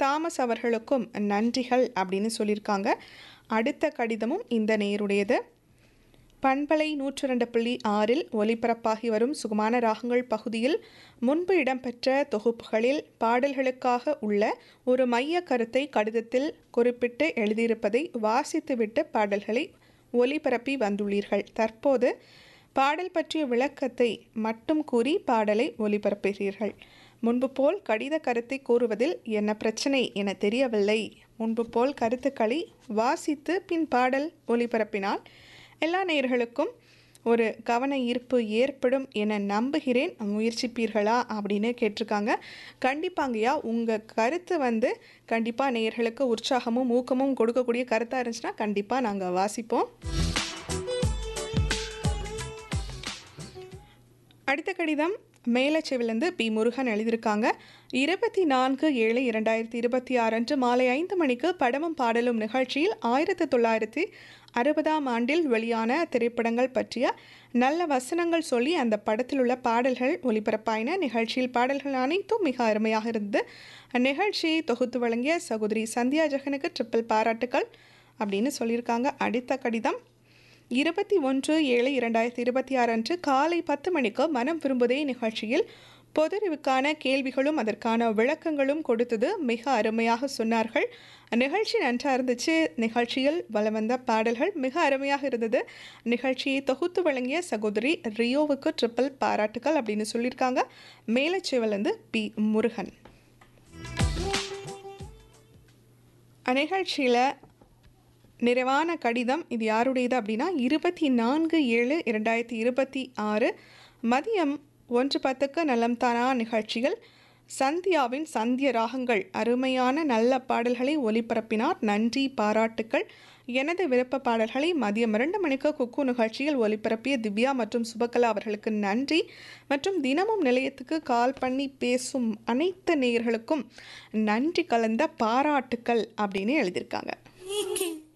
Thomas அவர்களுக்கும் நன்றிகள் அப்படின்னு சொல்லியிருக்காங்க அடுத்த கடிதமும் இந்த நேருடையது பண்பலை நூற்றி ரெண்டு புள்ளி ஆறில் ஒலிபரப்பாகி வரும் சுகமான ராகங்கள் பகுதியில் முன்பு இடம்பெற்ற தொகுப்புகளில் பாடல்களுக்காக உள்ள ஒரு மைய கருத்தை கடிதத்தில் குறிப்பிட்டு எழுதியிருப்பதை வாசித்துவிட்டு பாடல்களை ஒலிபரப்பி வந்துள்ளீர்கள் தற்போது பாடல் பற்றிய விளக்கத்தை மட்டும் கூறி பாடலை ஒலிபரப்புகிறீர்கள் முன்பு போல் கடித கருத்தை கூறுவதில் என்ன பிரச்சனை என தெரியவில்லை முன்பு போல் கருத்துக்களை வாசித்து பின் பாடல் ஒலிபரப்பினால் எல்லா நேயர்களுக்கும் ஒரு கவன ஈர்ப்பு ஏற்படும் என நம்புகிறேன் முயற்சிப்பீர்களா அப்படின்னு கேட்டிருக்காங்க கண்டிப்பாங்கய்யா உங்கள் கருத்து வந்து கண்டிப்பாக நேயர்களுக்கு உற்சாகமும் ஊக்கமும் கொடுக்கக்கூடிய கருத்தாக இருந்துச்சுன்னா கண்டிப்பாக நாங்கள் வாசிப்போம் அடுத்த கடிதம் மேலச்செவிலேருந்து பி முருகன் எழுதியிருக்காங்க இருபத்தி நான்கு ஏழு இரண்டாயிரத்தி இருபத்தி ஆறு அன்று மாலை ஐந்து மணிக்கு படமும் பாடலும் நிகழ்ச்சியில் ஆயிரத்தி தொள்ளாயிரத்தி அறுபதாம் ஆண்டில் வெளியான திரைப்படங்கள் பற்றிய நல்ல வசனங்கள் சொல்லி அந்த படத்தில் உள்ள பாடல்கள் ஒலிபரப்பாயின நிகழ்ச்சியில் பாடல்கள் அனைத்தும் மிக அருமையாக இருந்தது அந்நிகழ்ச்சியை தொகுத்து வழங்கிய சகோதரி சந்தியா ஜெகனுக்கு ட்ரிப்பிள் பாராட்டுக்கள் அப்படின்னு சொல்லியிருக்காங்க அடுத்த கடிதம் இருபத்தி ஒன்று ஏழு இரண்டாயிரத்தி இருபத்தி ஆறு அன்று காலை பத்து மணிக்கு மனம் விரும்புதே நிகழ்ச்சியில் பொதுறிவுக்கான கேள்விகளும் அதற்கான விளக்கங்களும் கொடுத்தது மிக அருமையாக சொன்னார்கள் நிகழ்ச்சி நன்றாக இருந்துச்சு நிகழ்ச்சியில் வலம் வந்த பாடல்கள் மிக அருமையாக இருந்தது நிகழ்ச்சியை தொகுத்து வழங்கிய சகோதரி ரியோவுக்கு ட்ரிப்பிள் பாராட்டுக்கள் அப்படின்னு சொல்லியிருக்காங்க மேலச்சேவலேருந்து பி முருகன் நிகழ்ச்சியில் நிறைவான கடிதம் இது யாருடையது அப்படின்னா இருபத்தி நான்கு ஏழு இரண்டாயிரத்தி இருபத்தி ஆறு மதியம் ஒன்று பத்துக்கு நலம் தானா நிகழ்ச்சிகள் சந்தியாவின் சந்திய ராகங்கள் அருமையான நல்ல பாடல்களை ஒலிபரப்பினார் நன்றி பாராட்டுக்கள் எனது விருப்ப பாடல்களை மதியம் இரண்டு மணிக்கு குக்கு நிகழ்ச்சியில் ஒலிபரப்பிய திவ்யா மற்றும் சுபகலா அவர்களுக்கு நன்றி மற்றும் தினமும் நிலையத்துக்கு கால் பண்ணி பேசும் அனைத்து நேயர்களுக்கும் நன்றி கலந்த பாராட்டுக்கள் அப்படின்னு எழுதியிருக்காங்க